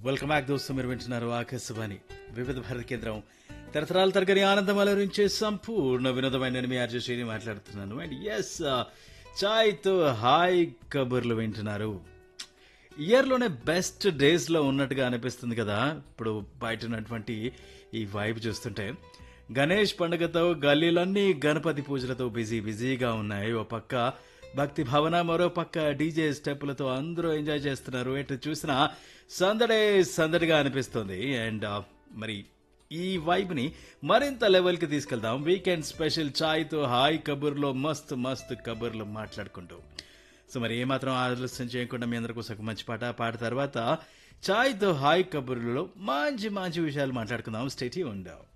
welcome back దోస్తు మీరు వింటున్నారు ఆకాశవాణి వివిధ భారత కేంద్రం తరతరాల తరగని ఆనందం అలరించే సంపూర్ణ వినోదమైన నేను మీ ఆర్జే శ్రీని మాట్లాడుతున్నాను అండ్ ఎస్ చాయ్తో హాయ్ కబుర్లు వింటున్నారు ఇయర్లోనే బెస్ట్ డేస్లో ఉన్నట్టుగా అనిపిస్తుంది కదా ఇప్పుడు బయట ఉన్నటువంటి ఈ వైబ్ చూస్తుంటే గణేష్ పండుగతో గల్లీలన్నీ గణపతి పూజలతో బిజీ బిజీగా ఉన్నాయి ఓ పక్క భక్తి భావన మరో పక్క డీజే స్టెప్పులతో అందరూ ఎంజాయ్ చేస్తున్నారు ఎటు చూసినా సందడే సందడిగా అనిపిస్తుంది అండ్ మరి ఈ వైబ్ ని మరింత లెవెల్ కి తీసుకెళ్దాం వీకెండ్ స్పెషల్ చాయ్ తో హాయ్ కబుర్లో మస్తు మస్తు కబుర్లు మాట్లాడుకుంటూ సో మరి ఏమాత్రం ఆలస్యం చేయకుండా మీ అందరి కోసం ఒక మంచి పాట పాట తర్వాత చాయ్ తో హాయ్ కబుర్లలో మంచి మంచి విషయాలు మాట్లాడుకుందాం స్టేటీ ఉండవు